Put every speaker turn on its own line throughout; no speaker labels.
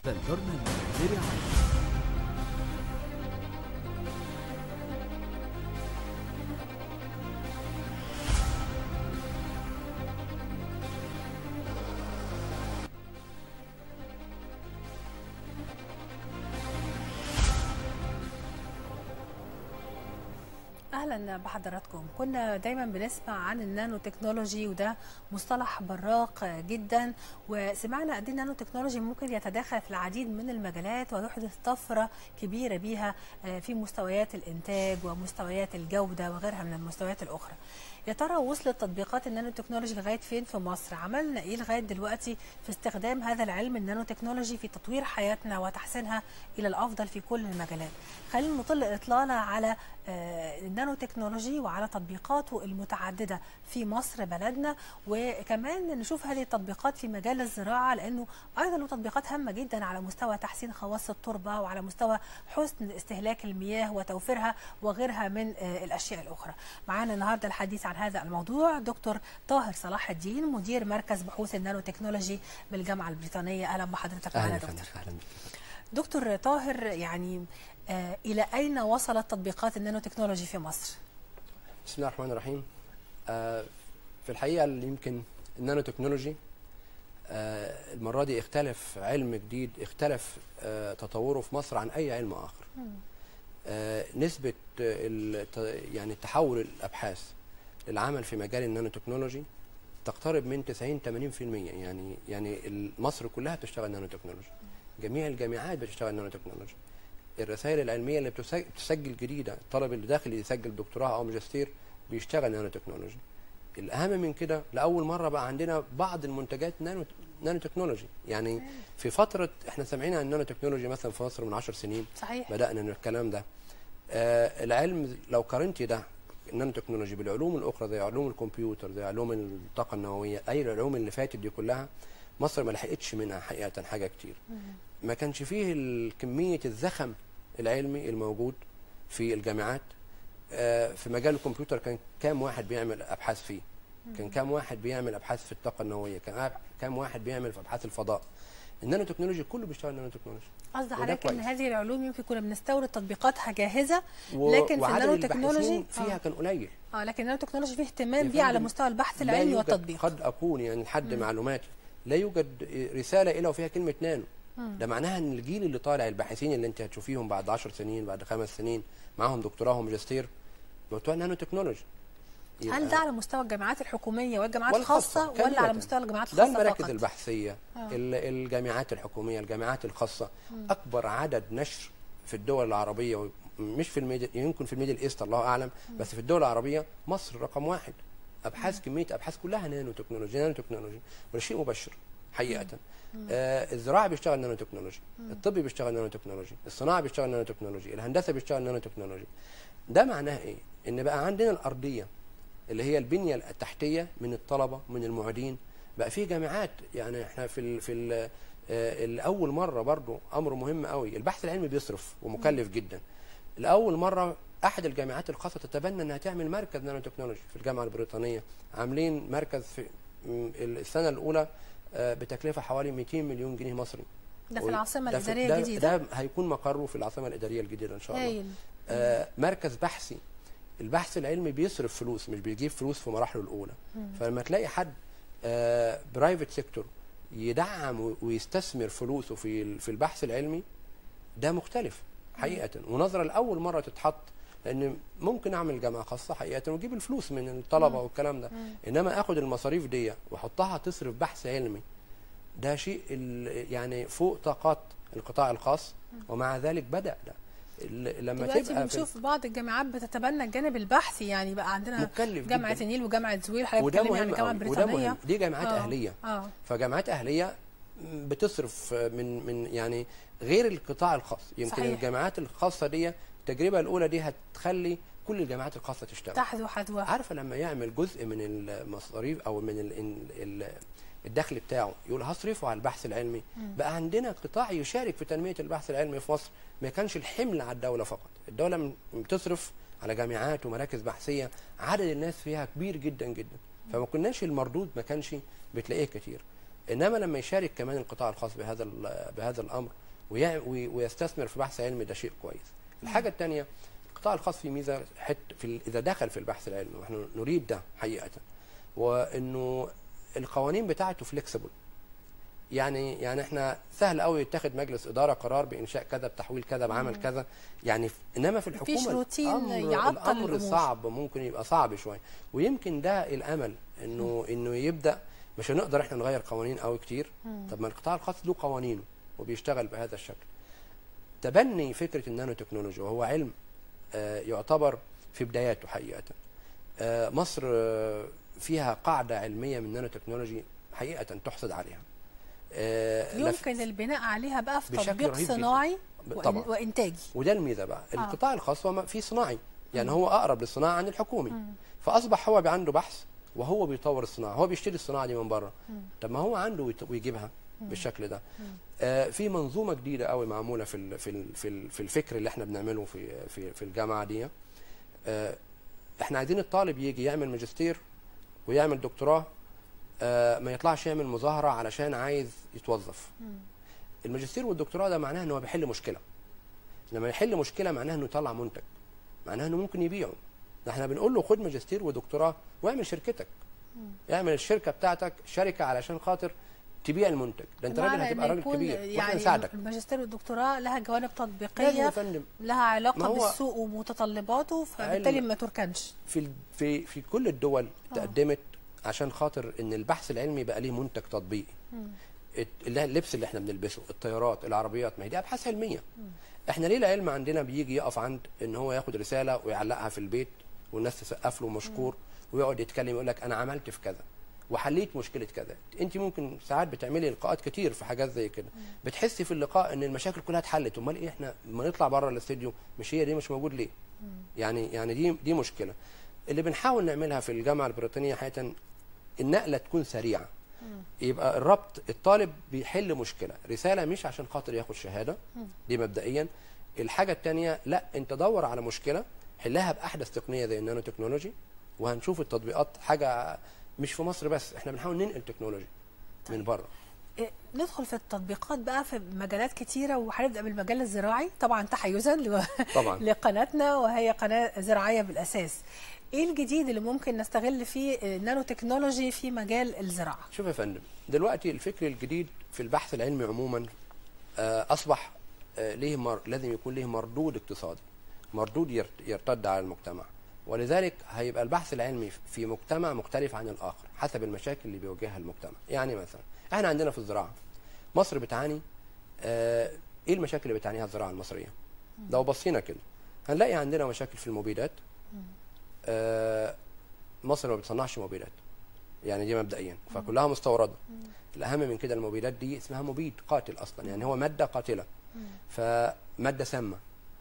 هذا البرنامج برعاية
اهلا بحضراتكم كنا دايما بنسمع عن النانو تكنولوجي وده مصطلح براق جدا وسمعنا قد ايه النانو تكنولوجي ممكن يتداخل في العديد من المجالات ويحدث طفره كبيره بيها في مستويات الانتاج ومستويات الجوده وغيرها من المستويات الاخرى يا ترى وصلت تطبيقات النانو تكنولوجي لغايه فين في مصر عملنا ايه لغايه دلوقتي في استخدام هذا العلم النانو تكنولوجي في تطوير حياتنا وتحسينها الى الافضل في كل المجالات خلينا نطل اطلاله على النانو تكنولوجي وعلى تطبيقاته المتعدده في مصر بلدنا وكمان نشوف هذه التطبيقات في مجال الزراعه لانه ايضا له تطبيقات هامه جدا على مستوى تحسين خواص التربه وعلى مستوى حسن استهلاك المياه وتوفيرها وغيرها من الاشياء الاخرى. معانا النهارده الحديث عن هذا الموضوع دكتور طاهر صلاح الدين مدير مركز بحوث النانو تكنولوجي بالجامعه البريطانيه اهلا بحضرتك معانا دكتور.
اهلا بك
دكتور طاهر يعني آه الى اين وصلت تطبيقات النانو تكنولوجي في مصر؟
بسم الله الرحمن الرحيم آه في الحقيقه اللي يمكن النانو تكنولوجي آه المره دي اختلف علم جديد اختلف آه تطوره في مصر عن اي علم اخر آه نسبه يعني تحول الابحاث للعمل في مجال النانو تكنولوجي تقترب من 90 80% يعني يعني مصر كلها بتشتغل نانو تكنولوجي جميع الجامعات بتشتغل نانو تكنولوجي الرسائل العلميه اللي بتسجل جديده الطالب اللي داخل يسجل دكتوراه او ماجستير بيشتغل نانو تكنولوجي الاهم من كده لاول مره بقى عندنا بعض المنتجات نانو نانو تكنولوجي يعني في فتره احنا سامعين عن النانو تكنولوجي مثلا في مصر من 10 سنين
صحيح
بدانا الكلام ده آه العلم لو قارنتي ده النانو تكنولوجي بالعلوم الاخرى زي علوم الكمبيوتر زي علوم الطاقه النوويه اي العلوم اللي فاتت دي كلها مصر ما لحقتش منها حقيقه حاجه كتير ما كانش فيه كميه الزخم العلمي الموجود في الجامعات في مجال الكمبيوتر كان كام واحد بيعمل ابحاث فيه كان كام واحد بيعمل ابحاث في الطاقه النوويه كان كام واحد بيعمل في ابحاث الفضاء النانو تكنولوجي كله بيشتغل نانو تكنولوجي
قصدي حضرتك ان هذه العلوم يمكن كنا بنستورد تطبيقاتها جاهزه لكن في النانو تكنولوجي
فيها كان قليل
اه لكن النانو تكنولوجي فيه اهتمام بيه على مستوى البحث العلمي والتطبيق
قد اكون يعني لحد معلوماتي لا يوجد رساله الا وفيها كلمه نانو ده معناها ان الجيل اللي طالع الباحثين اللي انت هتشوفيهم بعد 10 سنين بعد خمس سنين معاهم دكتوراه وماجستير بتوع نانو تكنولوجي
هل ده على مستوى الجامعات الحكوميه والجامعات الخاصه ولا على مستوى الجامعات
ده
الخاصه
المراكز
فقط؟
البحثيه آه. الجامعات الحكوميه الجامعات الخاصه مم. اكبر عدد نشر في الدول العربيه مش في الميدل يمكن في الميدل ايست الله اعلم مم. بس في الدول العربيه مصر رقم واحد ابحاث مم. كميه ابحاث كلها نانو تكنولوجي نانو تكنولوجي وده شيء مبشر حقيقه مم. آه الزراعه بيشتغل نانو تكنولوجي مم. الطب بيشتغل نانو تكنولوجي الصناعه بيشتغل نانو تكنولوجي الهندسه بيشتغل نانو تكنولوجي ده معناه ايه ان بقى عندنا الارضيه اللي هي البنيه التحتيه من الطلبه من المعيدين بقى في جامعات يعني احنا في ال في ال الاول مره برضو امر مهم قوي البحث العلمي بيصرف ومكلف جدا الاول مره احد الجامعات الخاصه تتبنى انها تعمل مركز نانو تكنولوجي في الجامعه البريطانيه عاملين مركز في السنه الاولى بتكلفه حوالي 200 مليون جنيه مصري
ده في العاصمه
ده
الاداريه
ده
الجديده
ده هيكون مقره في العاصمه الاداريه الجديده ان شاء الله
هايل.
آه مركز بحثي البحث العلمي بيصرف فلوس مش بيجيب فلوس في مراحله الاولى مم. فلما تلاقي حد آه برايفت سيكتور يدعم ويستثمر فلوسه في في البحث العلمي ده مختلف حقيقه مم. ونظره لاول مره تتحط لان ممكن اعمل جامعه خاصه حقيقه واجيب الفلوس من الطلبه مم. والكلام ده مم. انما اخد المصاريف دي واحطها تصرف بحث علمي ده شيء يعني فوق طاقات القطاع الخاص مم. ومع ذلك بدا ده لما
دلوقتي
تبقى
بنشوف بعض الجامعات بتتبنى الجانب البحثي يعني بقى عندنا
مكلف
جامعه
جداً.
النيل وجامعه زويل حضرتك
وده
بتتكلمي عن
مهم
الجامعه
أوي. وده
البريطانيه
مهم دي جامعات
آه.
اهليه
اه
فجامعات اهليه بتصرف من من يعني غير القطاع الخاص يمكن
صحيح.
الجامعات الخاصه دي التجربه الاولى دي هتخلي كل الجامعات الخاصه تشتغل
تحذو حذوها
عارفه لما يعمل جزء من المصاريف او من ال ال الدخل بتاعه يقول هصرفه على البحث العلمي
مم.
بقى عندنا قطاع يشارك في تنميه البحث العلمي في مصر ما كانش الحمل على الدوله فقط الدوله م- بتصرف على جامعات ومراكز بحثيه عدد الناس فيها كبير جدا جدا فما كناش المردود ما كانش بتلاقيه كتير انما لما يشارك كمان القطاع الخاص بهذا ال- بهذا الامر ويع- وي- ويستثمر في بحث علمي ده شيء كويس الحاجه الثانيه القطاع الخاص في ميزه حت في ال- اذا دخل في البحث العلمي واحنا نريد ده حقيقه وانه القوانين بتاعته فليكسيبل يعني يعني احنا سهل قوي يتخذ مجلس اداره قرار بانشاء كذا بتحويل كذا بعمل كذا يعني ف- انما في
مفيش
الحكومه
روتين
الأمر
يعطل
الامر
الأمور.
صعب ممكن يبقى صعب شويه ويمكن ده الامل انه انه يبدا مش هنقدر احنا نغير قوانين قوي كتير طب ما القطاع الخاص له قوانينه وبيشتغل بهذا الشكل تبني فكره النانو تكنولوجي وهو علم آه، يعتبر في بداياته حقيقه آه، مصر آه، فيها قاعده علميه من النانو تكنولوجي حقيقه تحسد عليها آه، لف-
يمكن البناء عليها بقى في
بشكل
تطبيق
رهيب جداً.
صناعي
ب-
وإن-
طبعاً.
وانتاجي
وده الميزه بقى القطاع الخاص هو في صناعي يعني هو اقرب للصناعه عن الحكومي فاصبح هو عنده بحث وهو بيطور الصناعه هو بيشتري الصناعه دي من بره طب ما هو عنده ويت- ويجيبها بالشكل ده آه في منظومه جديده قوي معموله في ال في ال في, ال في الفكر اللي احنا بنعمله في في في الجامعه دي آه احنا عايزين الطالب يجي يعمل ماجستير ويعمل دكتوراه آه ما يطلعش يعمل مظاهره علشان عايز يتوظف الماجستير والدكتوراه ده معناه ان هو بيحل مشكله لما يحل مشكله معناها انه يطلع منتج معناها انه ممكن يبيعه ده احنا بنقول له خد ماجستير ودكتوراه واعمل شركتك اعمل الشركه بتاعتك شركه علشان خاطر تبيع المنتج ده انت راجل
بمعنى
هتبقى
إن
راجل
يكون
كبير واحنا
يعني
نساعدك
الماجستير والدكتوراه لها جوانب
لازم يا
تطبيقيه
فندم
لها
ما
علاقه
هو-
بالسوق ومتطلباته فبالتالي
علم.
ما تركنش
في ال- في في كل الدول تقدمت عشان خاطر ان البحث العلمي بقى ليه منتج تطبيقي الت- اللي- اللبس اللي احنا بنلبسه الطيارات العربيات ما هي دي ابحاث علميه احنا ليه العلم عندنا بيجي يقف عند ان هو ياخد رساله ويعلقها في البيت والناس تسقف له مشكور ويقعد يتكلم يقول لك انا عملت في كذا وحليت مشكله كذا انت ممكن ساعات بتعملي لقاءات كتير في حاجات زي كده بتحسي في اللقاء ان المشاكل كلها اتحلت امال ايه احنا ما نطلع بره الاستديو مش هي دي مش موجود ليه يعني يعني دي دي مشكله اللي بنحاول نعملها في الجامعه البريطانيه حقيقه النقله تكون سريعه يبقى الربط الطالب بيحل مشكله رساله مش عشان خاطر ياخد شهاده دي مبدئيا الحاجه الثانيه لا انت دور على مشكله حلها باحدث تقنيه زي النانو تكنولوجي وهنشوف التطبيقات حاجه مش في مصر بس احنا بنحاول ننقل تكنولوجي من بره
إيه، ندخل في التطبيقات بقى في مجالات كتيرة وهنبدأ بالمجال الزراعي طبعا تحيزا ل-
طبعا.
لقناتنا وهي قناة زراعية بالأساس ايه الجديد اللي ممكن نستغل فيه النانو تكنولوجي في مجال الزراعة
شوف يا فندم دلوقتي الفكر الجديد في البحث العلمي عموما آه، اصبح آه، ليه مر... لازم يكون ليه مردود اقتصادي مردود يرت... يرتد على المجتمع ولذلك هيبقى البحث العلمي في مجتمع مختلف عن الاخر حسب المشاكل اللي بيواجهها المجتمع يعني مثلا احنا عندنا في الزراعه مصر بتعاني آه، ايه المشاكل اللي بتعانيها الزراعه المصريه لو بصينا كده هنلاقي عندنا مشاكل في المبيدات آه، مصر ما بتصنعش مبيدات يعني دي مبدئيا فكلها مستورده الاهم من كده المبيدات دي اسمها مبيد قاتل اصلا يعني هو ماده قاتله فماده سامه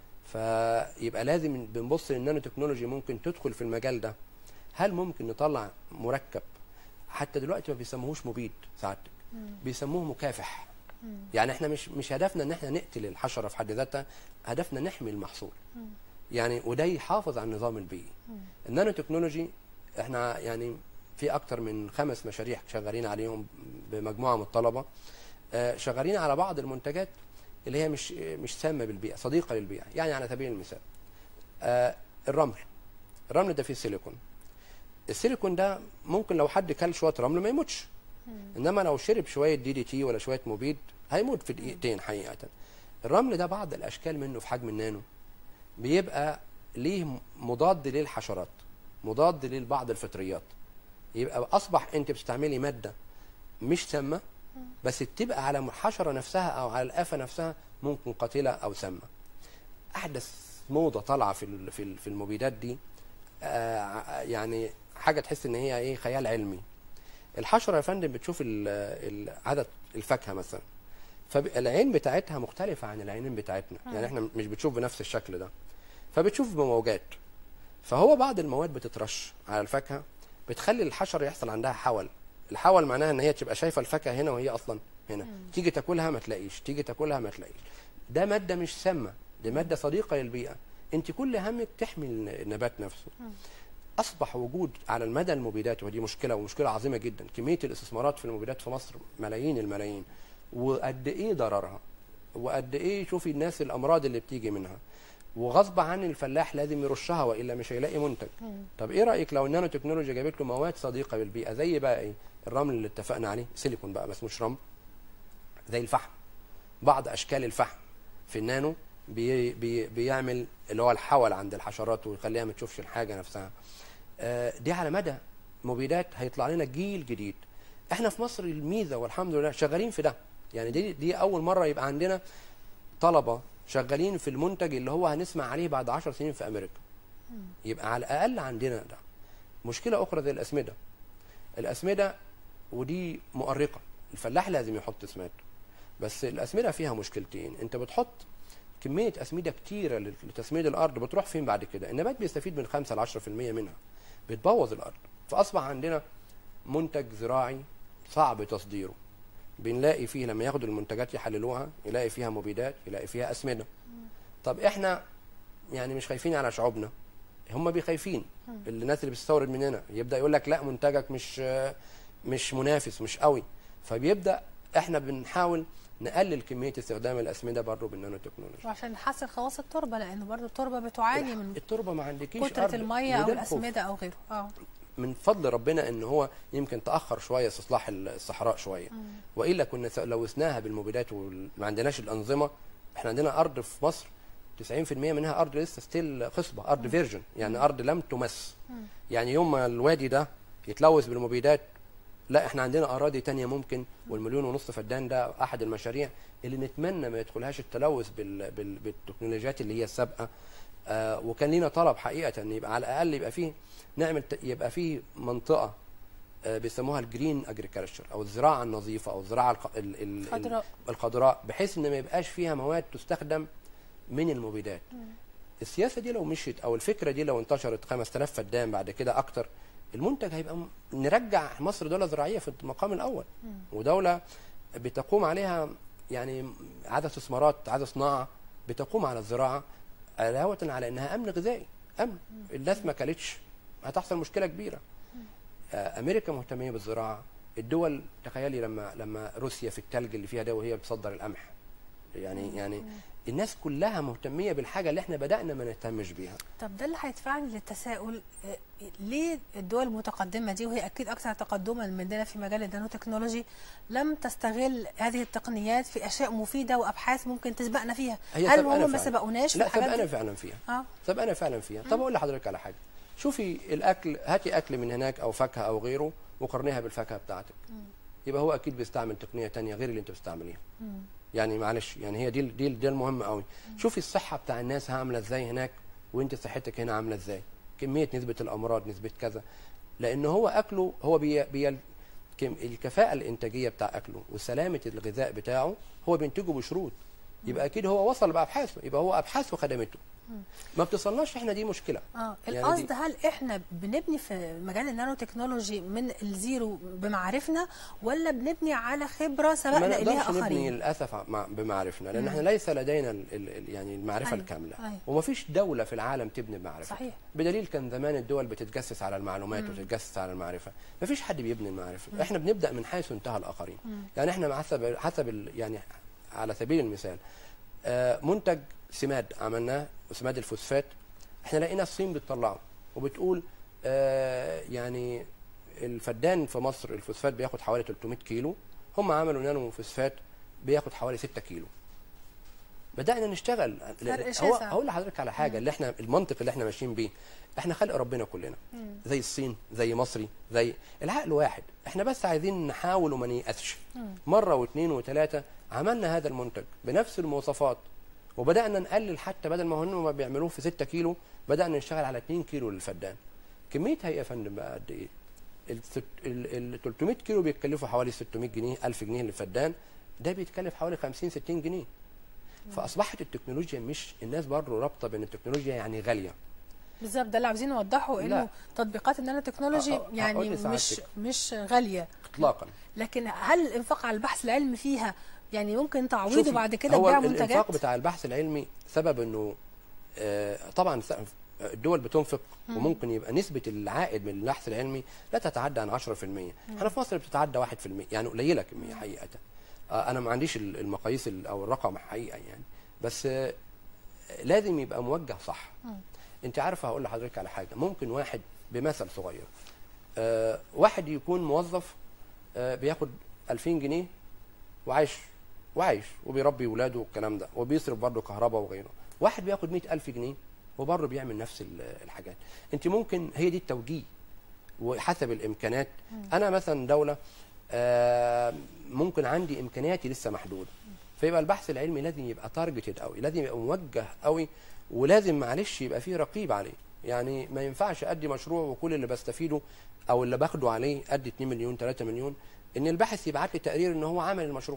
فيبقى لازم بنبص للنانو تكنولوجي ممكن تدخل في المجال ده هل ممكن نطلع مركب حتى دلوقتي ما بيسموهوش مبيد سعادتك بيسموه مكافح يعني احنا مش مش هدفنا ان احنا نقتل الحشره في حد ذاتها هدفنا نحمي المحصول يعني وده يحافظ على النظام البيئي النانو تكنولوجي احنا يعني في اكتر من خمس مشاريع شغالين عليهم بمجموعه من الطلبه آه، شغالين على بعض المنتجات اللي هي مش مش سامه بالبيئه صديقه للبيئه يعني على سبيل المثال آه، الرمل الرمل ده فيه سيليكون السيليكون ده ممكن لو حد كل شويه رمل ما يموتش انما لو شرب شويه دي دي تي ولا شويه مبيد هيموت في دقيقتين حقيقه الرمل ده بعض الاشكال منه في حجم النانو بيبقى ليه مضاد للحشرات مضاد لبعض الفطريات يبقى اصبح انت بتستعملي ماده مش سامه بس بتبقى على الحشره نفسها او على الافه نفسها ممكن قاتله او سامه احدث موضه طالعه في ال- في ال- في المبيدات دي آه يعني حاجه تحس ان هي ايه خيال علمي الحشره يا فندم بتشوف ال- ال- عدد الفاكهه مثلا فالعين بتاعتها مختلفه عن العينين بتاعتنا يعني احنا مش بتشوف بنفس الشكل ده فبتشوف بموجات فهو بعض المواد بتترش على الفاكهه بتخلي الحشره يحصل عندها حول الحول معناها ان هي تبقى شايفه الفاكهه هنا وهي اصلا هنا تيجي تاكلها ما تلاقيش تيجي تاكلها ما تلاقيش ده ماده مش سامه دي ماده صديقه للبيئه انت كل همك تحمي النبات نفسه اصبح وجود على المدى المبيدات ودي مشكله ومشكله عظيمه جدا كميه الاستثمارات في المبيدات في مصر ملايين الملايين وقد ايه ضررها وقد ايه شوفي الناس الامراض اللي بتيجي منها وغصب عن الفلاح لازم يرشها والا مش هيلاقي منتج طب ايه رايك لو النانو تكنولوجيا جابت له مواد صديقه بالبيئه زي بقى ايه الرمل اللي اتفقنا عليه سيليكون بقى بس مش رمل زي الفحم بعض اشكال الفحم في النانو بي بي بيعمل اللي هو الحول عند الحشرات ويخليها ما تشوفش الحاجه نفسها آه، دي على مدى مبيدات هيطلع لنا جيل جديد احنا في مصر الميزه والحمد لله شغالين في ده يعني دي دي اول مره يبقى عندنا طلبه شغالين في المنتج اللي هو هنسمع عليه بعد 10 سنين في امريكا يبقى على الاقل عندنا ده مشكله اخرى زي الاسمده الاسمده ودي مؤرقه الفلاح لازم يحط اسمده بس الاسمده فيها مشكلتين انت بتحط كميه اسمده كتيره لتسميد الارض بتروح فين بعد كده النبات بيستفيد من 5 ل 10% منها بتبوظ الارض فاصبح عندنا منتج زراعي صعب تصديره بنلاقي فيه لما ياخدوا المنتجات يحللوها يلاقي فيها مبيدات يلاقي فيها اسمده طب احنا يعني مش خايفين على شعوبنا هم بيخايفين الناس اللي بتستورد مننا يبدا يقول لك لا منتجك مش مش منافس مش قوي فبيبدا احنا بنحاول نقلل كميه استخدام الاسمده برضه بالنانو تكنولوجي
وعشان نحسن خواص التربه لان برضو التربه بتعاني من
التربه ما عندكيش
كتره
أرض.
الميه او
وده الخوف.
الاسمده او غيره اه
من فضل ربنا ان هو يمكن تاخر شويه استصلاح الصحراء شويه والا كنا س- لوثناها بالمبيدات وما عندناش الانظمه احنا عندنا ارض في مصر 90% منها ارض لسه ستيل خصبه ارض فيرجن يعني ارض لم تمس يعني يوم ما الوادي ده يتلوث بالمبيدات لا احنا عندنا اراضي تانية ممكن والمليون ونص فدان ده احد المشاريع اللي نتمنى ما يدخلهاش التلوث بال بال بالتكنولوجيات اللي هي السابقه آه وكان لينا طلب حقيقه ان يبقى على الاقل يبقى فيه نعمل ت- يبقى فيه منطقه آه بيسموها الجرين اجريكلتشر او الزراعه النظيفه او الزراعه الق- ال- ال-
خضراء.
الخضراء بحيث ان ما يبقاش فيها مواد تستخدم من المبيدات السياسه دي لو مشيت او الفكره دي لو انتشرت 5000 فدان بعد كده اكتر المنتج هيبقى م- نرجع مصر دوله زراعيه في المقام الاول ودوله بتقوم عليها يعني عدد استثمارات عدد صناعه بتقوم على الزراعه علاوه على انها امن غذائي امن الناس ما اكلتش هتحصل مشكله كبيره آه، امريكا مهتميه بالزراعه الدول تخيلي لما لما روسيا في الثلج اللي فيها ده وهي بتصدر القمح يعني يعني الناس كلها مهتميه بالحاجه اللي احنا بدانا ما نهتمش بيها
طب ده اللي هيدفعني للتساؤل آه، ليه الدول المتقدمه دي وهي اكيد اكثر تقدما مننا في مجال النانو تكنولوجي لم تستغل هذه التقنيات في اشياء مفيده وابحاث ممكن تسبقنا فيها
هي
هل
سبقنا
هم ما
فعلا.
سبقوناش في
لا
الحاجات
سبقنا
دي؟
فعلا فيها
اه
سبقنا فعلا فيها طب اقول لحضرتك على حاجه شوفي الاكل هاتي اكل من هناك او فاكهه او غيره وقارنيها بالفاكهه بتاعتك يبقى هو اكيد بيستعمل تقنيه تانية غير اللي انت بتستعمليها يعني معلش يعني هي دي دي ده المهم قوي شوفي الصحه بتاع الناس عامله ازاي هناك وانت صحتك هنا عامله ازاي كميه نسبه الامراض نسبه كذا لان هو اكله هو بي بي كم- الكفاءه الانتاجيه بتاع اكله وسلامه الغذاء بتاعه هو بينتجه بشروط يبقى اكيد هو وصل بابحاثه يبقى هو ابحاثه خدمته ما بتصلناش احنا دي مشكله
اه
يعني
القصد
دي-
هل احنا بنبني في مجال النانو تكنولوجي من الزيرو بمعارفنا ولا بنبني على خبره
ما
سبقنا اليها
نقدرش نبني
اخرين
للاسف مع- بمعرفنا لان احنا ليس لدينا ال ال يعني المعرفه
أيوة،
الكامله
أيوة.
ومفيش دوله في العالم تبني بمعرفه
صحيح.
بدليل كان زمان الدول بتتجسس على المعلومات وتتجسس على المعرفه مفيش حد بيبني المعرفه احنا بنبدا من حيث انتهى الاخرين يعني احنا مع حسب حسب ال- يعني على سبيل المثال آه، منتج سماد عملناه وسماد الفوسفات احنا لقينا الصين بتطلعه وبتقول آه، يعني الفدان في مصر الفوسفات بياخد حوالي 300 كيلو هم عملوا نانو فوسفات بياخد حوالي 6 كيلو بدانا نشتغل
فرق
هو
شاسع.
هقول لحضرتك على حاجه اللي احنا المنطق اللي احنا ماشيين بيه احنا خلق ربنا كلنا زي الصين زي مصري زي العقل واحد احنا بس عايزين نحاول وما نيأسش مره واثنين وثلاثه عملنا هذا المنتج بنفس المواصفات وبدانا نقلل حتى بدل ما هم ما بيعملوه في 6 كيلو بدانا نشتغل على 2 كيلو للفدان كميتها ايه يا فندم بقى قد ايه ال ست- ال- ال 300 كيلو بيتكلفوا حوالي 600 جنيه 1000 جنيه للفدان ده بيتكلف حوالي 50 60 جنيه فاصبحت التكنولوجيا مش الناس برضه رابطه بين التكنولوجيا يعني غاليه
بالظبط ده اللي عاوزين نوضحه انه
لا.
تطبيقات النانو تكنولوجي
أ- أ-
يعني
هقول
مش
لسعادتك.
مش غاليه
اطلاقا
لكن هل الانفاق على البحث العلمي فيها يعني ممكن تعويضه
شوفي،
بعد كده
هو
ببيع
ال-
منتجات
الانفاق بتاع البحث العلمي سبب انه آه، طبعا س- الدول بتنفق وممكن يبقى نسبه العائد من البحث العلمي لا تتعدى عن 10% احنا في مصر بتتعدى 1% يعني قليله كميه حقيقه آه، انا ما عنديش ال- المقاييس ال- او الرقم حقيقه يعني بس آه، لازم يبقى موجه صح انت عارفه هقول لحضرتك على حاجه ممكن واحد بمثل صغير آه، واحد يكون موظف آه، بياخد 2000 جنيه وعايش وعايش وبيربي ولاده والكلام ده وبيصرف برضه كهرباء وغيره واحد بياخد 100000 جنيه وبرضه بيعمل نفس ال- الحاجات انت ممكن هي دي التوجيه وحسب الامكانات انا مثلا دوله آه، ممكن عندي امكانياتي لسه محدوده فيبقى البحث العلمي لازم يبقى تارجتد قوي لازم يبقى موجه قوي ولازم معلش يبقى فيه رقيب عليه يعني ما ينفعش ادي مشروع وكل اللي بستفيده او اللي باخده عليه ادي 2 مليون 3 مليون ان الباحث يبعت لي تقرير ان هو عمل المشروع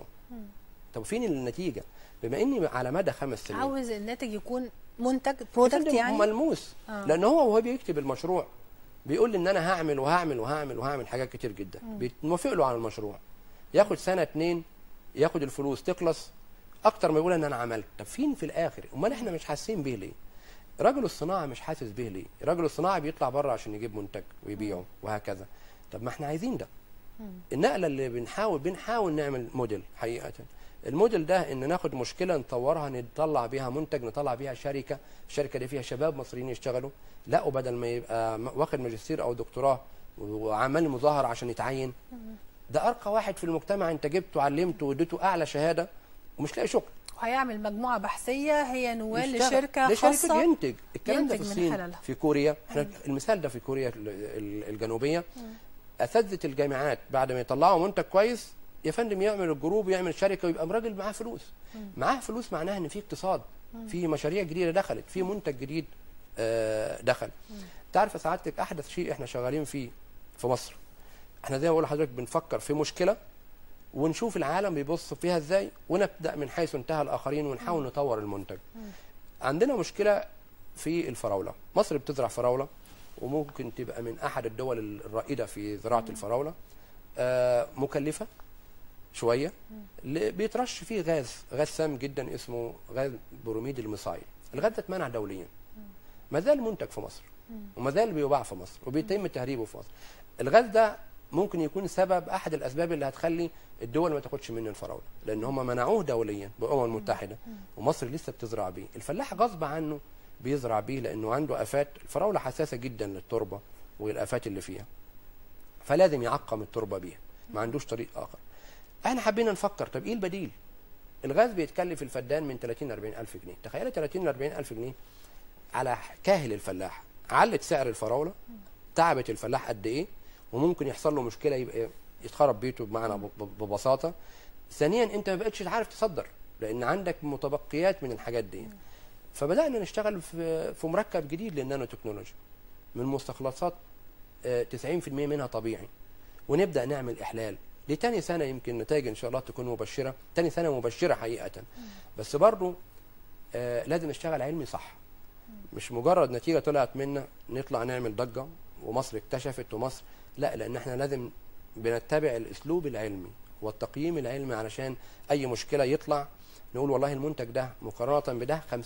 طب فين النتيجه بما اني على مدى خمس سنين
عاوز الناتج يكون منتج برودكت
فندم
يعني
ملموس
آه.
لان هو وهو بيكتب المشروع بيقول لي ان انا هعمل وهعمل وهعمل وهعمل حاجات كتير جدا بيتوافق له على المشروع ياخد سنه اتنين ياخد الفلوس تخلص اكتر ما يقول ان انا عملت طب فين في الاخر امال احنا مش حاسين بيه ليه رجل الصناعه مش حاسس بيه ليه رجل الصناعه بيطلع بره عشان يجيب منتج ويبيعه وهكذا طب ما احنا عايزين ده النقله اللي بنحاول بنحاول نعمل موديل حقيقه الموديل ده ان ناخد مشكله نطورها نطلع بيها منتج نطلع بيها شركه الشركه دي فيها شباب مصريين يشتغلوا لا وبدل ما يبقى م- واخد ماجستير او دكتوراه وعمل مظاهره عشان يتعين ده ارقى واحد في المجتمع انت جبته علمته واديته اعلى شهاده ومش لاقي شغل
وهيعمل مجموعه بحثيه هي نوال
يشتغل.
لشركه
لشركه
خاصه
ينتج الكلام ده في
ينتج من
الصين
خلالها.
في كوريا احنا المثال ده في كوريا ال- ال- الجنوبيه اساتذه الجامعات بعد ما يطلعوا منتج كويس يا فندم يعمل الجروب ويعمل شركه ويبقى راجل معاه فلوس معاه فلوس معناها ان في اقتصاد في مشاريع جديده دخلت في منتج جديد آه، دخل تعرف يا سعادتك احدث شيء احنا شغالين فيه في مصر احنا زي ما بقول لحضرتك بنفكر في مشكله ونشوف العالم بيبص فيها ازاي ونبدا من حيث انتهى الاخرين ونحاول نطور المنتج عندنا مشكله في الفراوله مصر بتزرع فراوله وممكن تبقى من احد الدول الرائده في زراعه الفراوله آه، مكلفه شويه ل- بيترش فيه غاز غاز سام جدا اسمه غاز بروميد المصايل الغاز ده اتمنع دوليا ما زال منتج في مصر وما زال بيباع في مصر وبيتم تهريبه في مصر الغاز ده ممكن يكون سبب احد الاسباب اللي هتخلي الدول ما تاخدش منه الفراوله لان هم منعوه دوليا بالامم المتحده ومصر لسه بتزرع بيه الفلاح غصب عنه بيزرع بيه لانه عنده افات الفراوله حساسه جدا للتربه والافات اللي فيها فلازم يعقم التربه بيها ما عندوش طريق اخر احنا حبينا نفكر طب ايه البديل الغاز بيتكلف الفدان من 30 ل 40 الف جنيه تخيل 30 ل 40 الف جنيه على كاهل الفلاح علت سعر الفراوله تعبت الفلاح قد ايه وممكن يحصل له مشكله يبقى يتخرب بيته بمعنى ب- ب- ببساطه ثانيا انت ما بقتش عارف تصدر لان عندك متبقيات من الحاجات دي فبدانا نشتغل في في مركب جديد للنانو تكنولوجي من مستخلصات آه، 90% منها طبيعي ونبدا نعمل احلال دي تاني سنه يمكن نتائج ان شاء الله تكون مبشره تاني سنه مبشره حقيقه بس برضو آه لازم نشتغل علمي صح مش مجرد نتيجه طلعت منا نطلع نعمل ضجه ومصر اكتشفت ومصر لا لان احنا لازم بنتبع الاسلوب العلمي والتقييم العلمي علشان اي مشكله يطلع نقول والله المنتج ده مقارنه بده 50% 100%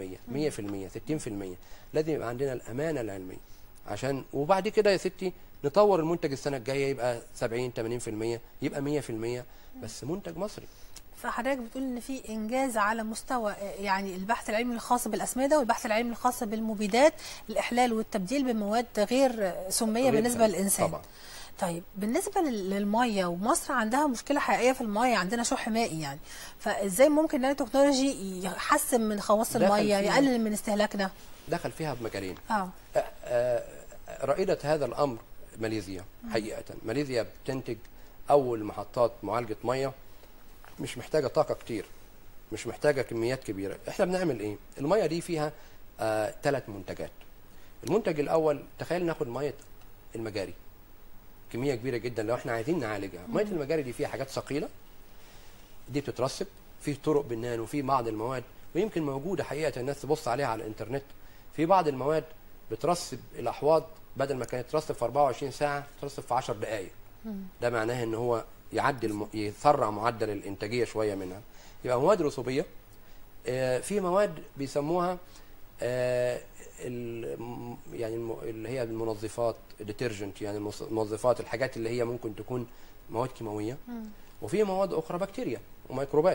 60% لازم يبقى عندنا الامانه العلميه عشان وبعد كده يا ستي نطور المنتج السنه الجايه يبقى 70 80% يبقى 100% بس منتج مصري
فحضرتك بتقول ان في انجاز على مستوى آه، يعني البحث العلمي الخاص بالاسمده والبحث العلمي الخاص بالمبيدات الاحلال والتبديل بمواد غير آه، سميه
غير
بالنسبه
سامة.
للانسان
طبعا.
طيب بالنسبه لل- للميه ومصر عندها مشكله حقيقيه في الميه عندنا شح مائي يعني فازاي ممكن النانو تكنولوجي يحسن من خواص
دخل
الميه
فيها.
يقلل من استهلاكنا
دخل فيها بمجالين
اه
آه، آه، رائدة هذا الأمر ماليزيا حقيقة ماليزيا بتنتج أول محطات معالجة مية مش محتاجة طاقة كتير مش محتاجة كميات كبيرة احنا بنعمل ايه المية دي فيها ثلاث منتجات المنتج الأول تخيل ناخد مية المجاري كمية كبيرة جدا لو احنا عايزين نعالجها مية المجاري دي فيها حاجات ثقيلة دي بتترسب في طرق بالنانو في بعض المواد ويمكن موجوده حقيقه الناس تبص عليها على الانترنت في بعض المواد بترسب الاحواض بدل ما كانت ترسب في 24 ساعه ترسب في 10 دقائق ده معناه ان هو يعدل م- يسرع معدل الانتاجيه شويه منها يبقى مواد رسوبيه آه، في مواد بيسموها آه، ال- يعني الم- اللي هي المنظفات الديترجنت يعني المص- المنظفات الحاجات اللي هي ممكن تكون مواد كيماويه وفي مواد اخرى بكتيريا وميكروبات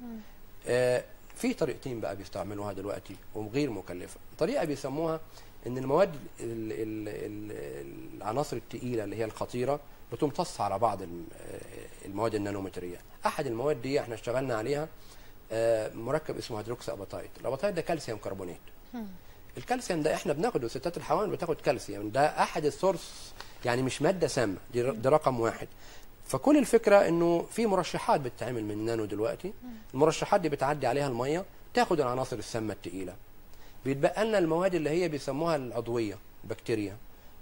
آه، في طريقتين بقى بيستعملوها دلوقتي وغير مكلفه طريقه بيسموها ان المواد ال ال ال العناصر الثقيله اللي هي الخطيره بتمتص على بعض الم- آه، المواد النانومتريه احد المواد دي احنا اشتغلنا عليها آه، مركب اسمه هيدروكسي اباتايت الاباتايت ده كالسيوم كربونات الكالسيوم ده احنا بناخده ستات الحيوان بتاخد كالسيوم ده احد السورس يعني مش ماده سامه دي, ر- دي رقم واحد فكل الفكره انه في مرشحات بتتعمل من النانو دلوقتي المرشحات دي بتعدي عليها الميه تاخد العناصر السامه الثقيله بيتبقى لنا المواد اللي هي بيسموها العضويه بكتيريا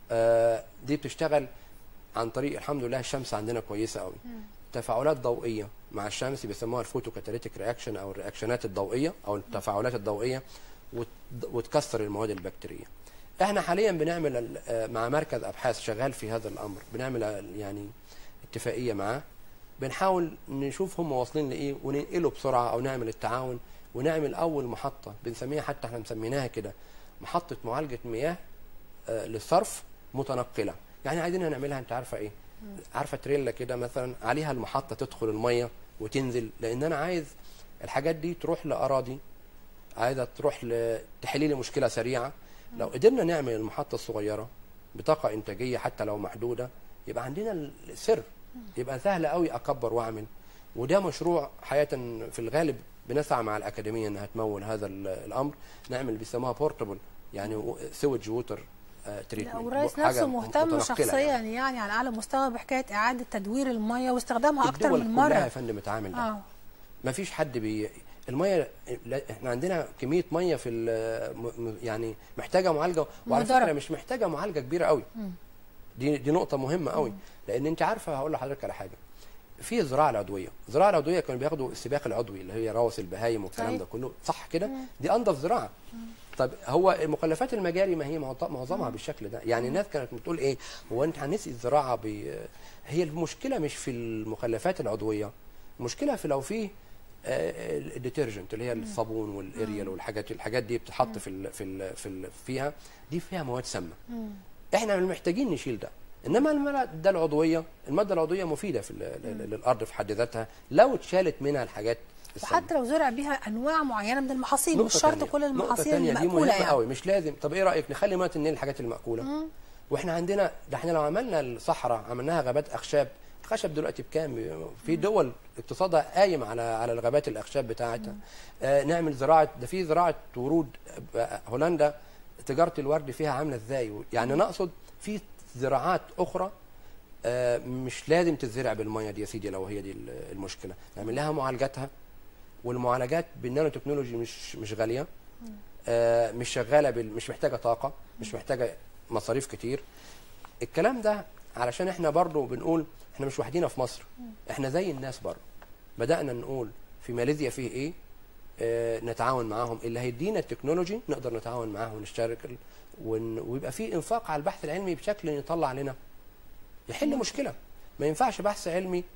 آه دي بتشتغل عن طريق الحمد لله الشمس عندنا كويسه قوي تفاعلات ضوئيه مع الشمس بيسموها الفوتو كاتاليتيك رياكشن او الرياكشنات الضوئيه او التفاعلات الضوئيه وت- وتكسر المواد البكتيريه احنا حاليا بنعمل ال- آه، مع مركز ابحاث شغال في هذا الامر بنعمل آه، يعني اتفاقيه معاه بنحاول نشوف هم واصلين لايه وننقله بسرعه او نعمل التعاون ونعمل اول محطه بنسميها حتى احنا مسميناها كده محطه معالجه مياه آه، للصرف متنقله يعني عايزينها نعملها انت عارفه ايه عارفه تريلا كده مثلا عليها المحطه تدخل الميه وتنزل لان انا عايز الحاجات دي تروح لاراضي عايزه تروح ل- تحل لي مشكله سريعه لو قدرنا نعمل المحطه الصغيره بطاقه انتاجيه حتى لو محدوده يبقى عندنا السر يبقى سهل قوي اكبر واعمل وده مشروع حقيقه في الغالب بنسعى مع الاكاديميه انها تمول هذا ال- الامر نعمل بيسموها بورتبل يعني سوج ووتر تريتمنت
والرئيس نفسه مهتم شخصيا يعني. يعني على اعلى مستوى بحكايه اعاده تدوير الميه واستخدامها اكتر
الدول
من
كلها يا
مره
فندم اتعامل ده
اه
ما فيش حد بي الميه لا، احنا عندنا كميه ميه في ال- م- م- يعني محتاجه معالجه وعلى
مهدرة.
فكره مش محتاجه معالجه كبيره قوي دي دي نقطه مهمه قوي لان انت عارفه هقول لحضرتك على حاجه في الزراعه العضويه الزراعه العضويه كانوا بياخدوا السباق العضوي اللي هي روث البهايم والكلام
صحيح.
ده كله صح كده دي انضف زراعه طب هو مخلفات المجاري ما هي معظ- معظمها بالشكل ده يعني الناس كانت بتقول ايه هو انت هنسقي الزراعه ب هي المشكله مش في المخلفات العضويه المشكله في لو في آه، الديترجنت اللي هي الصابون والاريال والحاجات الحاجات دي بتتحط في ال في ال في ال فيها دي فيها مواد سامه احنا محتاجين نشيل ده انما الماده العضويه الماده العضويه مفيده في ال- ال- للارض في حد ذاتها لو اتشالت منها الحاجات السامة.
وحتى لو زرع بيها انواع معينه من المحاصيل مش
نقطة
شرط
تانية.
كل
نقطة
المحاصيل
تانية دي
المأكوله
مهمة
يعني
قوي مش لازم طب ايه رأيك نخلي مية النيل الحاجات المأكولة واحنا عندنا ده احنا لو عملنا الصحراء عملناها غابات اخشاب الخشب دلوقتي بكام في دول اقتصادها قايم على على الغابات الاخشاب بتاعتها آه نعمل زراعه ده في زراعه ورود آه، هولندا تجاره الورد فيها عامله ازاي يعني نقصد في زراعات اخرى آه، مش لازم تزرع بالميه دي يا سيدي لو هي دي ال- المشكله نعمل لها معالجاتها والمعالجات بالنانو تكنولوجي مش مش غاليه آه، مش شغاله بال... مش محتاجه طاقه مش محتاجه مصاريف كتير الكلام ده علشان احنا برضو بنقول احنا مش وحدينا في مصر احنا زي الناس برضو بدانا نقول في ماليزيا فيه ايه آه، نتعاون معاهم اللي هيدينا التكنولوجي نقدر نتعاون معاهم ونشترك ال- ون... ويبقى في انفاق على البحث العلمي بشكل يطلع لنا يحل مشكله ما ينفعش بحث علمي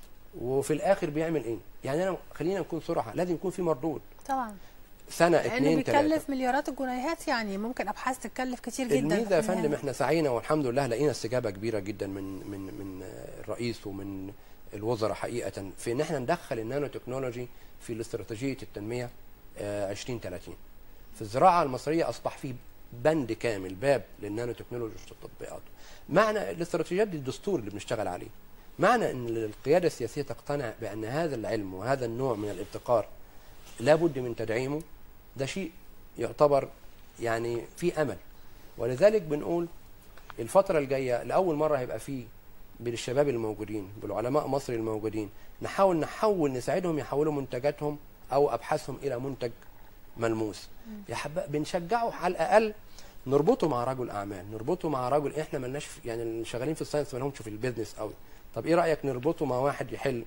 وفي الاخر بيعمل ايه يعني انا خلينا نكون صراحه لازم يكون في مردود
طبعا
سنه
لانه
اتنين تلاته
بيكلف مليارات الجنيهات يعني ممكن ابحاث تتكلف كتير جدا
الميزه يا
في النهاية.
فندم احنا سعينا والحمد لله لقينا استجابه كبيره جدا من من من الرئيس ومن الوزراء حقيقه في ان احنا ندخل النانو تكنولوجي في استراتيجيه التنميه آه، 2030 في الزراعه المصريه اصبح في بند كامل باب للنانو تكنولوجي والتطبيقات معنى الاستراتيجيات دي الدستور اللي بنشتغل عليه معنى ان القياده السياسيه تقتنع بان هذا العلم وهذا النوع من الابتكار لابد من تدعيمه ده شيء يعتبر يعني في امل ولذلك بنقول الفترة الجاية لأول مرة هيبقى فيه بالشباب الموجودين بالعلماء مصر الموجودين نحاول نحول نساعدهم يحولوا منتجاتهم أو أبحاثهم إلى منتج ملموس يحب بنشجعه على الأقل نربطه مع رجل أعمال نربطه مع رجل إحنا ملناش في- يعني اللي شغالين في الساينس مالهمش في البيزنس قوي طب إيه رأيك نربطه مع واحد يحل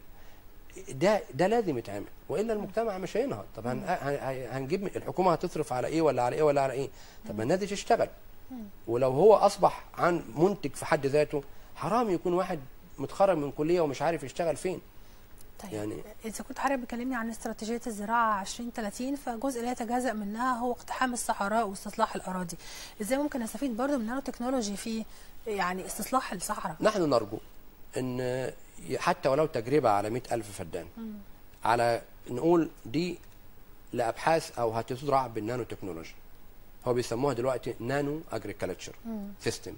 ده ده لازم يتعمل والا المجتمع مش هينهض طب هن هن- هنجيب الحكومه هتصرف على ايه ولا على ايه ولا على ايه طب ما الناس دي تشتغل ولو هو اصبح عن منتج في حد ذاته حرام يكون واحد متخرج من كليه ومش عارف يشتغل فين
طيب
يعني
اذا كنت حضرتك بتكلمني عن استراتيجيه الزراعه 2030 فجزء لا يتجزا منها هو اقتحام الصحراء واستصلاح الاراضي ازاي ممكن نستفيد برضو من النانو تكنولوجي في يعني استصلاح الصحراء
نحن نرجو ان حتى ولو تجربه على مئة ألف فدان على نقول دي لابحاث او هتزرع بالنانو تكنولوجي هو بيسموها دلوقتي نانو اجريكلتشر سيستم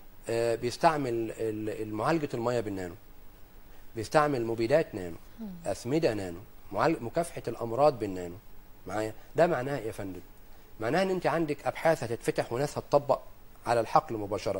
بيستعمل ال- معالجه الميه بالنانو بيستعمل مبيدات نانو اسمده نانو معالج- مكافحه الامراض بالنانو معايا ده معناها إيه يا فندم معناها ان انت عندك ابحاث هتتفتح وناس هتطبق على الحقل مباشره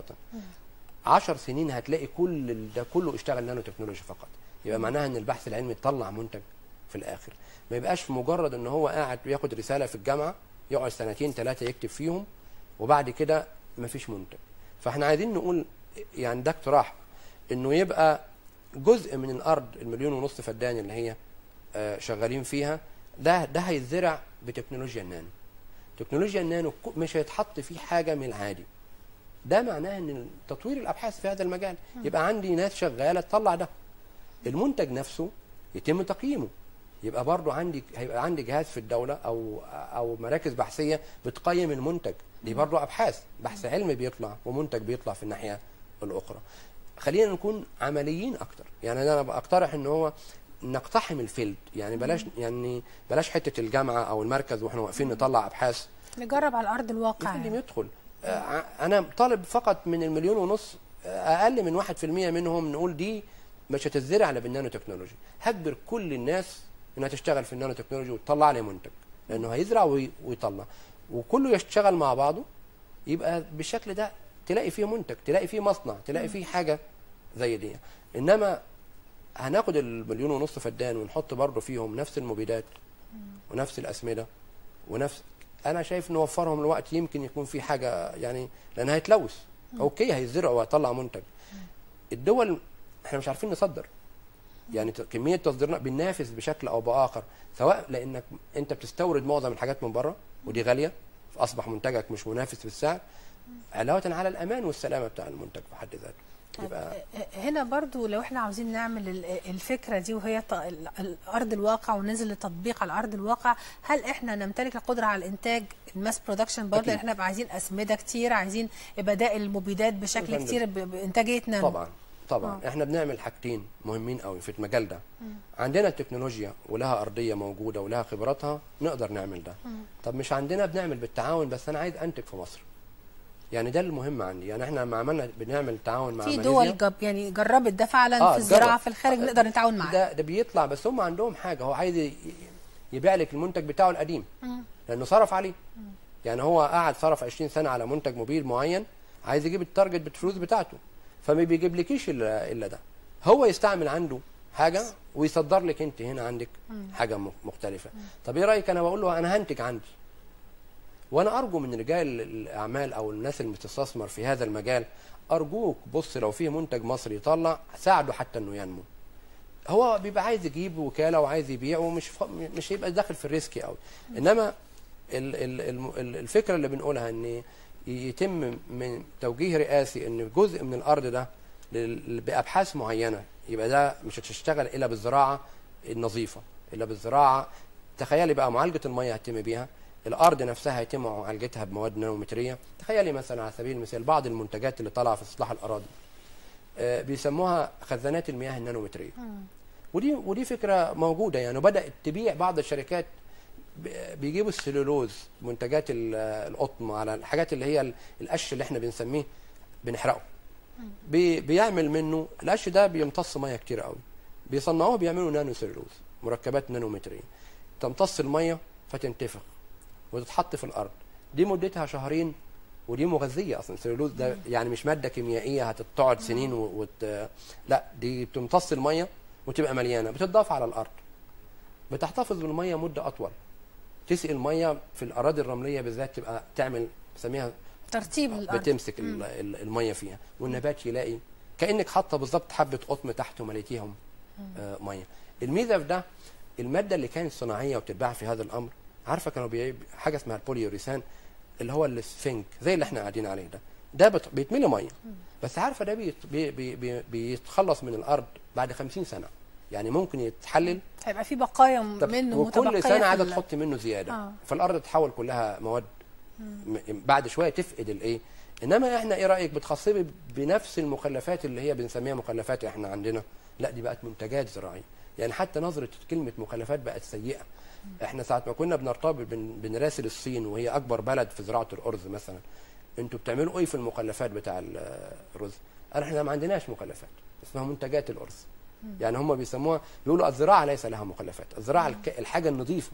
عشر سنين هتلاقي كل ال- ده كله اشتغل نانو تكنولوجي فقط يبقى معناها ان البحث العلمي طلع منتج في الاخر ما يبقاش في مجرد ان هو قاعد بياخد رساله في الجامعه يقعد سنتين ثلاثه يكتب فيهم وبعد كده مفيش منتج فاحنا عايزين نقول يعني ده اقتراح انه يبقى جزء من الارض المليون ونص فدان اللي هي آه، شغالين فيها ده ده هيتزرع بتكنولوجيا النانو تكنولوجيا النانو كو- مش هيتحط فيه حاجه من العادي ده معناه ان تطوير الابحاث في هذا المجال يبقى عندي ناس شغاله تطلع ده المنتج نفسه يتم تقييمه يبقى برضو عندي هيبقى عندي جهاز في الدوله او او مراكز بحثيه بتقيم المنتج دي برضو ابحاث بحث علمي بيطلع ومنتج بيطلع في الناحيه الاخرى خلينا نكون عمليين اكتر يعني انا بقترح ان هو نقتحم الفيلد يعني بلاش يعني بلاش حته الجامعه او المركز واحنا واقفين نطلع ابحاث
نجرب على ارض الواقع
يفندم
يعني.
يدخل آه، ع- انا طالب فقط من المليون ونص آه، اقل من واحد في المية منهم نقول دي مش هتزرع الا بالنانو تكنولوجي هجبر كل الناس انها تشتغل في النانو تكنولوجي وتطلع لي منتج لانه هيزرع وي- ويطلع وكله يشتغل مع بعضه يبقى بالشكل ده تلاقي فيه منتج تلاقي فيه مصنع تلاقي فيه حاجه زي دي انما هناخد المليون ونص فدان ونحط برضه فيهم نفس المبيدات ونفس الاسمده ونفس انا شايف نوفرهم الوقت يمكن يكون في حاجه يعني لان هيتلوث اوكي هيزرع وهيطلع منتج الدول احنا مش عارفين نصدر يعني ت- كميه تصديرنا بننافس بشكل او باخر سواء لانك انت بتستورد معظم الحاجات من بره ودي غاليه فاصبح منتجك مش منافس في السعر علاوه على الامان والسلامه بتاع المنتج في حد ذاته يبقى
هنا برضو لو احنا عاوزين نعمل ال- الفكره دي وهي ط- ال- الارض الواقع وننزل لتطبيق على ارض الواقع هل احنا نمتلك القدره على الانتاج الماس برودكشن برضه
أكيد.
لان احنا بقى عايزين اسمده كتير عايزين بدائل المبيدات بشكل
فندم.
كتير ب- بانتاجيه نانو
طبعا طبعا
آه.
احنا بنعمل حاجتين مهمين قوي في المجال ده عندنا التكنولوجيا ولها ارضيه موجوده ولها خبراتها نقدر نعمل ده طب مش عندنا بنعمل بالتعاون بس انا عايز انتج في مصر يعني ده المهم عندي يعني احنا لما عملنا بنعمل تعاون مع
في
ماليزيا
دول جب يعني جربت ده فعلا
آه،
في الزراعه
جرب.
في الخارج نقدر نتعاون معاه
ده ده بيطلع بس هم عندهم حاجه هو عايز ي- يبيع لك المنتج بتاعه القديم لانه صرف عليه يعني هو قعد صرف 20 سنه على منتج موبيل معين عايز يجيب التارجت بالفلوس بتاعته فما بيجيبلكيش الا الا ده هو يستعمل عنده حاجه ويصدر لك انت هنا عندك حاجه م- مختلفه طب ايه رايك انا بقول له انا هنتج عندي وانا ارجو من رجال الاعمال او الناس اللي بتستثمر في هذا المجال ارجوك بص لو فيه منتج مصري يطلع ساعده حتى انه ينمو هو بيبقى عايز يجيب وكاله وعايز يبيع ومش ف... مش هيبقى داخل في الريسك قوي انما ال... ال... الم- ال- الفكره اللي بنقولها ان يتم من توجيه رئاسي ان جزء من الارض ده لل- بابحاث معينه يبقى ده مش هتشتغل الا بالزراعه النظيفه الا بالزراعه تخيلي بقى معالجه الميه هتتم بيها الارض نفسها هيتم معالجتها بمواد نانومتريه تخيلي مثلا على سبيل المثال بعض المنتجات اللي طالعه في اصلاح الاراضي آه، بيسموها خزانات المياه النانومتريه ودي ودي فكره موجوده يعني وبدات تبيع بعض الشركات ب- بيجيبوا السلولوز منتجات ال- القطن على الحاجات اللي هي ال- القش اللي احنا بنسميه بنحرقه بي بيعمل منه القش ده بيمتص ميه كتير قوي بيصنعوه بيعملوا نانو سلولوز مركبات نانومتريه تمتص الميه فتنتفخ وتتحط في الارض دي مدتها شهرين ودي مغذيه اصلا السلولوز ده يعني مش ماده كيميائيه هتقعد سنين و... وت... لا دي بتمتص الميه وتبقى مليانه بتضاف على الارض بتحتفظ بالميه مده اطول تسقي الميه في الاراضي الرمليه بالذات تبقى تعمل بسميها
ترتيب الارض
بتمسك ال- ال- الميه فيها والنبات يلاقي كانك حاطه بالظبط حبه قطن تحت ومليتيهم آه ميه الميزه في ده الماده اللي كانت صناعيه وبتتباع في هذا الامر عارفه كانوا بيع حاجه اسمها البوليوريثان اللي هو السفنج زي اللي احنا قاعدين عليه ده ده بت- بيتملي ميه بس عارفه ده بيت بي بي بي بيتخلص من الارض بعد 50 سنه يعني ممكن يتحلل
هيبقى في بقايا
طب
منه
وكل
متبقية
سنه
في
عاده
ال-
تحط منه زياده
آه.
فالارض تتحول كلها مواد م- بعد شويه تفقد الايه انما احنا ايه رايك بتخصبي بنفس المخلفات اللي هي بنسميها مخلفات احنا عندنا لا دي بقت منتجات زراعيه يعني حتى نظره كلمه مخلفات بقت سيئه احنا ساعه ما كنا بنرتبط بن- بنراسل الصين وهي اكبر بلد في زراعه الارز مثلا انتوا بتعملوا ايه في المخلفات بتاع ال- الرز قال احنا ما عندناش مخلفات اسمها منتجات الارز يعني هم بيسموها بيقولوا الزراعه ليس لها مخلفات الزراعه الك- الحاجه النظيفه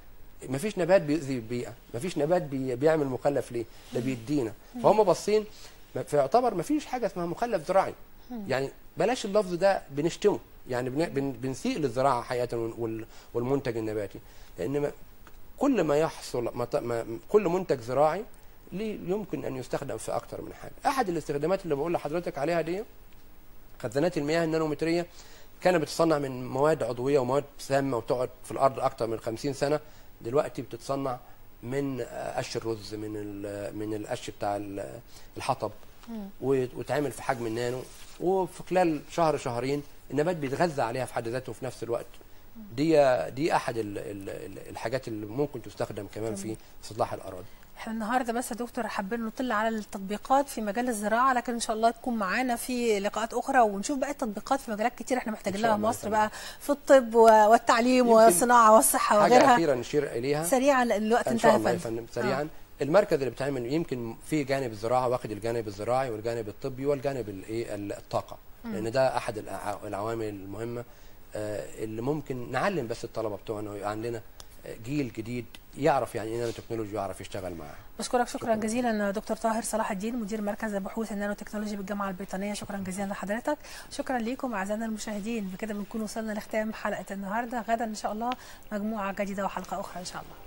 ما فيش نبات بيأذي البيئة ما فيش نبات بي بيعمل مخلف ليه ده بيدينا فهم باصين ما- فيعتبر ما فيش حاجة اسمها مخلف زراعي يعني بلاش اللفظ ده بنشتمه يعني بن بن بنسيء للزراعة حقيقة وال- والمنتج النباتي لأن ما- كل ما يحصل ما ت- ما كل منتج زراعي ليه يمكن أن يستخدم في أكتر من حاجة أحد الاستخدامات اللي بقول لحضرتك عليها دي خزانات المياه النانومترية كانت بتتصنع من مواد عضويه ومواد سامه وتقعد في الارض اكتر من 50 سنه دلوقتي بتتصنع من آه، قش الرز من ال- من القش بتاع ال- الحطب وت- وتعمل في حجم النانو وفي خلال شهر شهرين النبات بيتغذى عليها في حد ذاته في نفس الوقت دي دي احد ال- ال- ال- الحاجات اللي ممكن تستخدم كمان في اصلاح الاراضي
احنا النهارده بس يا دكتور حابين نطلع على التطبيقات في مجال الزراعه لكن ان شاء الله تكون معانا في لقاءات اخرى ونشوف بقى التطبيقات في مجالات كتير احنا محتاجين
إن شاء
لها
الله
مصر
تمام.
بقى في الطب و- والتعليم
يمكن
والصناعه والصحه
حاجه
وغيرها
اخيره نشير اليها
سريعا لأن الوقت
ان
انتهى
شاء الله يا
فندم.
فندم سريعا المركز اللي بتعمل يمكن في جانب الزراعه واخد الجانب الزراعي والجانب الطبي والجانب الايه الطاقه لان ده احد الأع- العوامل المهمه آه، اللي ممكن نعلم بس الطلبه بتوعنا ويبقى عندنا آه، جيل جديد يعرف يعني ايه نانو تكنولوجي ويعرف يشتغل معاها
بشكرك شكرا جزيلا دكتور طاهر صلاح الدين مدير مركز بحوث النانو تكنولوجي بالجامعه البريطانيه شكرا جزيلا لحضرتك شكرا ليكم اعزائنا المشاهدين بكده بنكون وصلنا لختام حلقه النهارده غدا ان شاء الله مجموعه جديده وحلقه اخرى ان شاء الله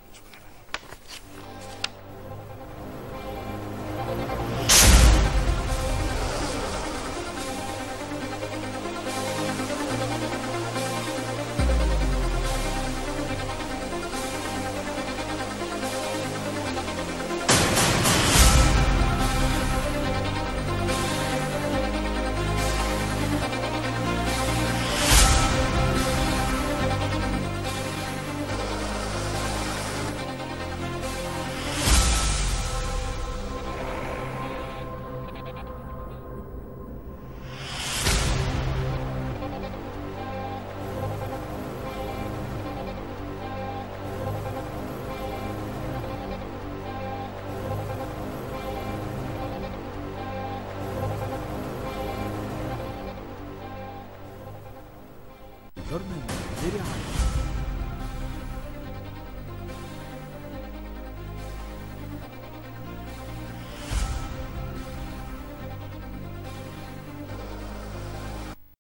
برنامج برعاية